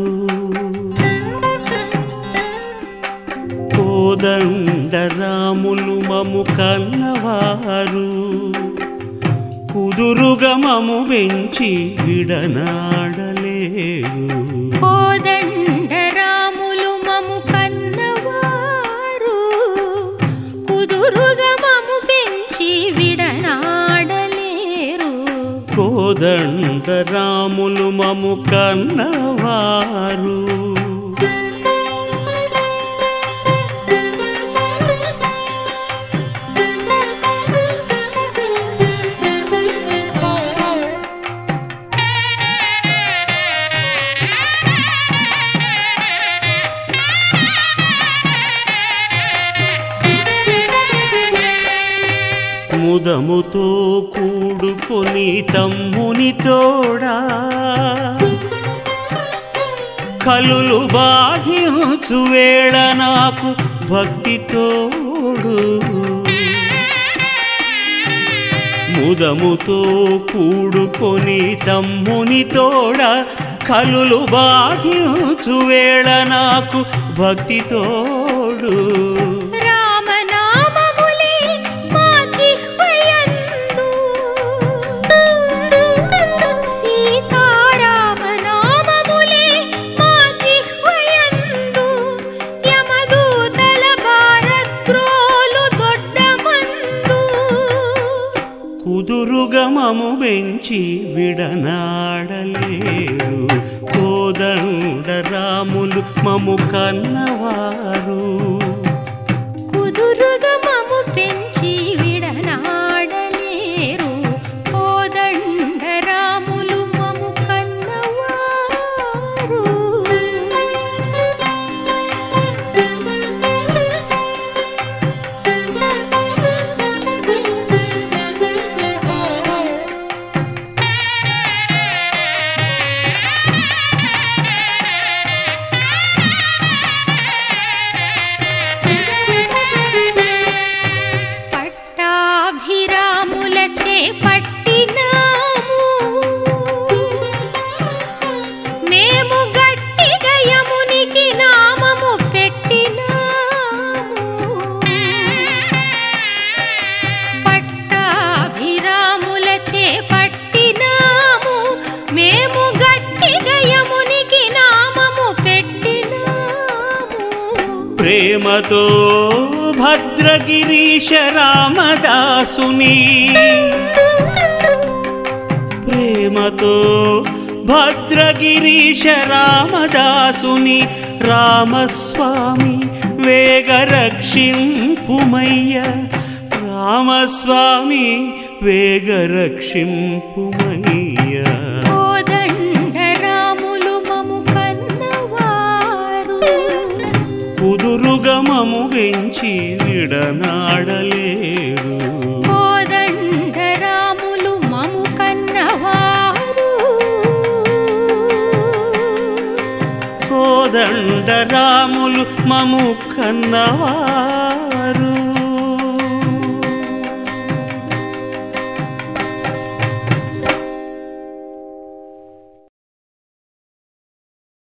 కోదండరాములు మము కన్నవారు కుదురుగా మము పెంచి విడనాడలేదు కోదండరాములు మము కన్నవారు కుదురుగా మము పెంచి విడనాడలేరు కోదండరాములు మము కన్నవారు ముదముతో కూడుకొని తమ్ముని తోడా కలులు బాధించు వేళ నాకు భక్తి తోడు ముదముతో కూడుకొని తమ్ముని తోడ కలులు బాధించు వేళ నాకు భక్తి తోడు రామనామములే మా జిహ్వయందు సీతారామనామములే మా జిహ్వయందు యమదూతల భారద్రోలు దొడ్డమందు కుదురుగా మము పెంచి విడనాడలేరు కోదండరాములు మము కన్నవారు కుదురుగా మము పెంచి విడనాడలేరు కోదండరాములు మము కన్నవారు పట్టాభిరాములచే పట్టినాము మేము గట్టిగా యమునికి నామము పెట్టినాము పట్టాభిరాములచే పట్టినాము మేము గట్టిగా యమునికి నామము పెట్టినాము ప్రేమతో భద్రగిరీశ రామదాసుని ప్రేమతో భద్రగిరీశ రామదాసుని రామస్వామి వేగరక్షింపుమయ్య రామస్వామి వేగరక్షింపుమయ్య కోదండరాములు మము కన్నవారు కుదురుగా మము పెంచి విడనాడలేరు కోదండరాములు మము కన్నవారు కోదండరాములు మము కన్నవారు